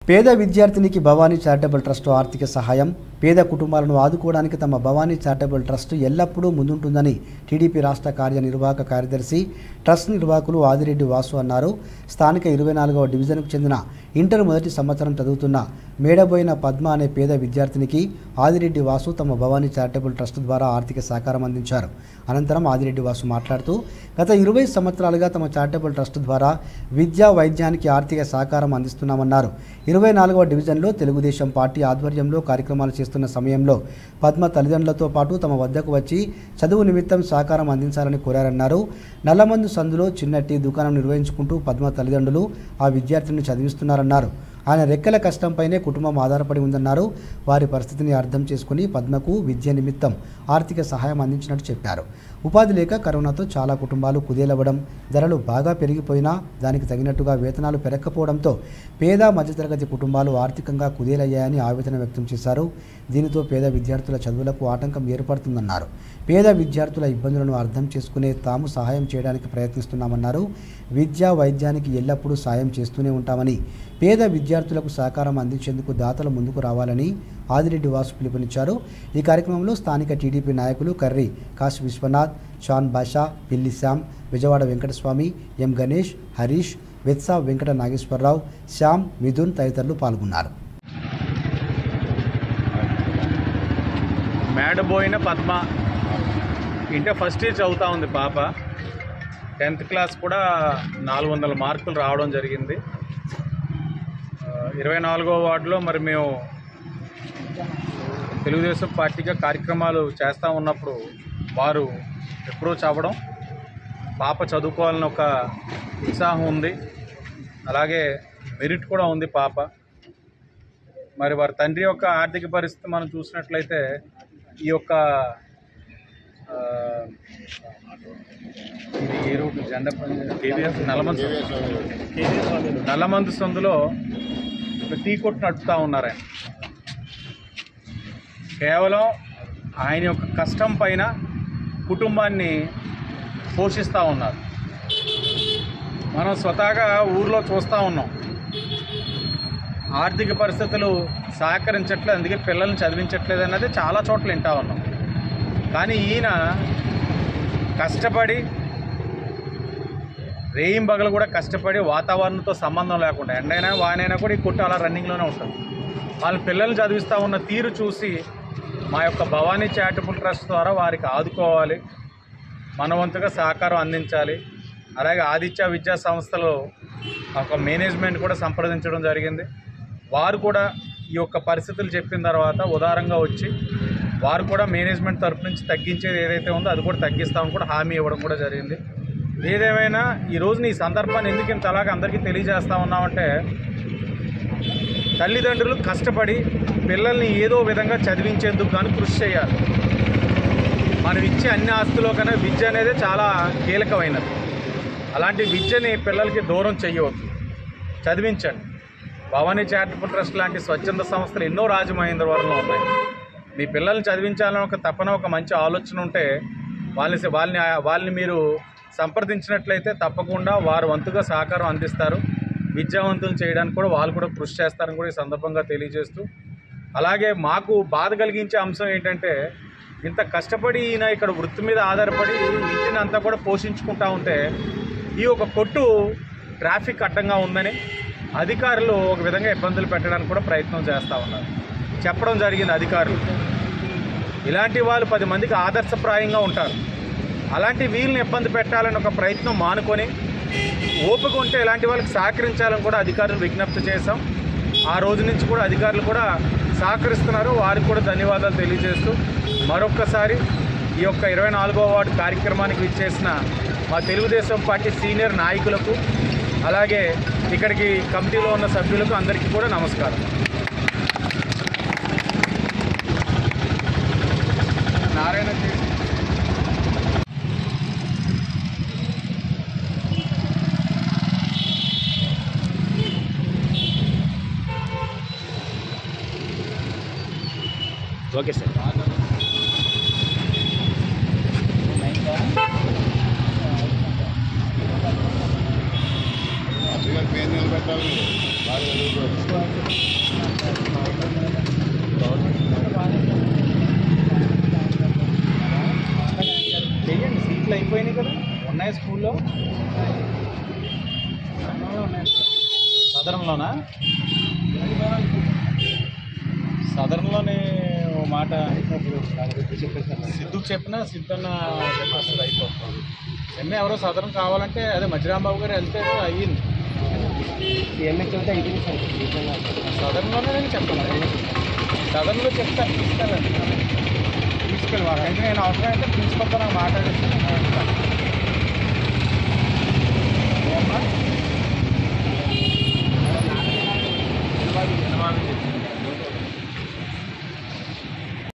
పేద విద్యార్థినికి Bhavani charitable trust ఆర్థిక సహాయం పేద కుటుంబాలను ఆదుకోవడానికి తమ భవానీ చారిటబుల్ ట్రస్ట్ ఎల్లప్పుడూ ముందుంటుందని టీడీపీ రాష్ట్ర కార్యనిర్వాహక కార్యదర్శి ట్రస్ట్ నిర్వాహకులు ఆదిరెడ్డి వాసు అన్నారు స్థానిక ఇరవై నాలుగవ డివిజన్కు చెందిన ఇంటర్ మొదటి సంవత్సరం చదువుతున్న మేడబోయిన పద్మ అనే పేద విద్యార్థినికి ఆదిరెడ్డి వాసు తమ భవానీ చారిటబుల్ ట్రస్ట్ ద్వారా ఆర్థిక సహకారం అందించారు అనంతరం ఆదిరెడ్డి వాసు మాట్లాడుతూ గత ఇరవై సంవత్సరాలుగా తమ చారిటబుల్ ట్రస్ట్ ద్వారా విద్యా వైద్యానికి ఆర్థిక సహకారం అందిస్తున్నామన్నారు ఇరవై నాలుగవ డివిజన్లో తెలుగుదేశం పార్టీ ఆధ్వర్యంలో కార్యక్రమాలు చేస్తున్న సమయంలో పద్మ తల్లిదండ్రులతో పాటు తమ వద్దకు వచ్చి చదువు నిమిత్తం సహకారం అందించాలని కోరారన్నారు నల్లమందు సందులో చిన్నటి దుకాణం నిర్వహించుకుంటూ పద్మ తల్లిదండ్రులు ఆ విద్యార్థిని చదివిస్తున్నారన్నారు ఆయన రెక్కల కష్టంపైనే కుటుంబం ఆధారపడి ఉందన్నారు వారి పరిస్థితిని అర్థం చేసుకుని పద్మకు విద్య నిమిత్తం ఆర్థిక సహాయం అందించినట్టు చెప్పారు ఉపాధి లేక కరోనాతో చాలా కుటుంబాలు కుదేలవ్వడం ధరలు బాగా పెరిగిపోయినా దానికి తగినట్టుగా వేతనాలు పెరగకపోవడంతో పేద మధ్యతరగతి కుటుంబాలు ఆర్థికంగా కుదేలయ్యాయని ఆవేదన వ్యక్తం చేశారు దీనితో పేద విద్యార్థుల చదువులకు ఆటంకం ఏర్పడుతుందన్నారు పేద విద్యార్థుల ఇబ్బందులను అర్థం చేసుకునే తాము సహాయం చేయడానికి ప్రయత్నిస్తున్నామన్నారు విద్యా వైద్యానికి ఎల్లప్పుడూ సాయం చేస్తూనే ఉంటామని పేద విద్యార్థులకు సహకారం అందించేందుకు దాతలు ముందుకు రావాలని ఆదిరెడ్డి వాసు పిలుపునిచ్చారు ఈ కార్యక్రమంలో స్థానిక టీడీపీ నాయకులు కర్రి కాశీ విశ్వనాథ్ షాన్ బాషా పిల్లి శ్యామ్ విజయవాడ వెంకటస్వామి ఎం గణేష్ హరీష్ వెత్సా వెంకట నాగేశ్వరరావు శ్యామ్ మిథున్ తదితరులు పాల్గొన్నారు Medaboina Padma inter first year చదువుతా ఉంది పాప టెన్త్ క్లాస్ కూడా నాలుగు వందల మార్కులు రావడం జరిగింది ఆ, ఇరవై నాలుగో వార్డులో మరి మేము తెలుగుదేశం పార్టీగా కార్యక్రమాలు చేస్తూ ఉన్నప్పుడు వారు అప్రోచ్ అవ్వడం పాప చదువుకోవాలని ఒక ఉత్సాహం ఉంది అలాగే మెరిట్ కూడా ఉంది పాప మరి వారి తండ్రి యొక్క ఆర్థిక పరిస్థితి మనం చూసినట్లయితే ఈ యొక్క ఆ, ఇది ఏ రూట్ జెండా కేవీఎస్ నల్లమందు సందు. నల్లమందు సందులో ఒక టీ కొట్టు నడుపుతూ ఉన్నారు ఆయన కేవలం ఆయన యొక్క కష్టం పైన కుటుంబాన్ని పోషిస్తూ ఉన్నారు మనం స్వతహాగా ఊర్లో చూస్తూ ఉన్నాం ఆర్థిక పరిస్థితులు సహకరించట్లేదు అందుకే పిల్లల్ని చదివించట్లేదు అన్నది చాలా చోట్ల వింటా ఉన్నాం కానీ ఈయన కష్టపడి రేయిం బగలు కూడా కష్టపడి వాతావరణంతో సంబంధం లేకుండా ఎండైనా వానైనా కూడా ఈ కొట్టు అలా రన్నింగ్లోనే ఉంటుంది వాళ్ళ పిల్లల్ని చదివిస్తూ ఉన్న తీరు చూసి మా యొక్క భవానీ చారిటబుల్ ట్రస్ట్ ద్వారా వారికి ఆదుకోవాలి మనవంతుగా సహకారం అందించాలి అలాగే ఆదిత్య విద్యా సంస్థలో ఒక మేనేజ్మెంట్ కూడా సంప్రదించడం జరిగింది వారు కూడా ఈ యొక్క పరిస్థితులు చెప్పిన తర్వాత ఉదారంగా వచ్చి వారు కూడా మేనేజ్మెంట్ తరపు నుంచి తగ్గించేది ఏదైతే ఉందో అది కూడా తగ్గిస్తామని కూడా హామీ ఇవ్వడం కూడా జరిగింది ఏదేమైనా ఈ రోజున ఈ సందర్భాన్ని ఎందుకు ఇంత అలాగే అందరికీ తెలియజేస్తా ఉన్నామంటే తల్లిదండ్రులు కష్టపడి పిల్లల్ని ఏదో విధంగా చదివించేందుకు కానీ కృషి చేయాలి మనం ఇచ్చే అన్ని ఆస్తులో కన్నా విద్య అనేది చాలా కీలకమైనది అలాంటి విద్యని పిల్లలకి దూరం చేయవద్దు చదివించండి భవానీ చారిటబుల్ ట్రస్ట్ లాంటి స్వచ్ఛంద సంస్థలు ఎన్నో రాజమహేంద్రవరంలో ఉన్నాయి మీ పిల్లల్ని చదివించాలని ఒక తపన ఒక మంచి ఆలోచన ఉంటే వాళ్ళని వాళ్ళని వాళ్ళని మీరు సంప్రదించినట్లయితే తప్పకుండా వారు వంతుగా సహకారం అందిస్తారు విద్యావంతులు చేయడానికి కూడా వాళ్ళు కూడా కృషి చేస్తారని కూడా ఈ సందర్భంగా తెలియజేస్తూ అలాగే మాకు బాధ కలిగించే అంశం ఏంటంటే ఇంత కష్టపడి ఈయన ఇక్కడ వృత్తి మీద ఆధారపడి ఇంటిని అంతా కూడా పోషించుకుంటా ఉంటే ఈ ఒక కొట్టు ట్రాఫిక్ అడ్డంగా ఉందని అధికారులు ఒక విధంగా ఇబ్బందులు పెట్టడానికి కూడా ప్రయత్నం చేస్తూ ఉన్నారు చెప్పడం జరిగింది అధికారులు ఇలాంటి వాళ్ళు పది మందికి ఆదర్శప్రాయంగా ఉంటారు అలాంటి వీళ్ళని ఇబ్బంది పెట్టాలని ఒక ప్రయత్నం మానుకొని ఓపిక ఉంటే ఇలాంటి వాళ్ళకి సహకరించాలని కూడా అధికారులు విజ్ఞప్తి చేశాం ఆ రోజు నుంచి కూడా అధికారులు కూడా సహకరిస్తున్నారు వారికి కూడా ధన్యవాదాలు తెలియజేస్తూ మరొక్కసారి ఈ యొక్క ఇరవై నాలుగో వార్డు కార్యక్రమానికి ఇచ్చేసిన మా తెలుగుదేశం పార్టీ సీనియర్ నాయకులకు అలాగే ఇక్కడికి కమిటీలో ఉన్న సభ్యులకు అందరికీ కూడా నమస్కారం నారాయణ చేసి ఓకే సార్ పేరు నిలబెట్టాలి బాగా చదువుకోవాలి చెయ్యండి సీట్లు అయిపోయినాయి కదా ఉన్నాయి స్కూల్లో సదరంలోనా సదరంలోనే ఓ మాట సిద్ధుకు చెప్పినా సిద్ధన్న చెప్పేస్తుంది అయిపోతుంది నిన్న ఎవరో సదరం కావాలంటే అదే మధ్యరాంబాబు గారు వెళ్తే అయ్యింది సదరంలోనే నేను చెప్పాను సదరంలో చెప్తాను తీసుకెళ్ళండి తీసుకెళ్ళి వాళ్ళంటే నేను అవసరం అయితే ప్రిన్సిపల్తో నాకు మాట్లాడేసి నేను వెళ్తాను. ఏమ్మా?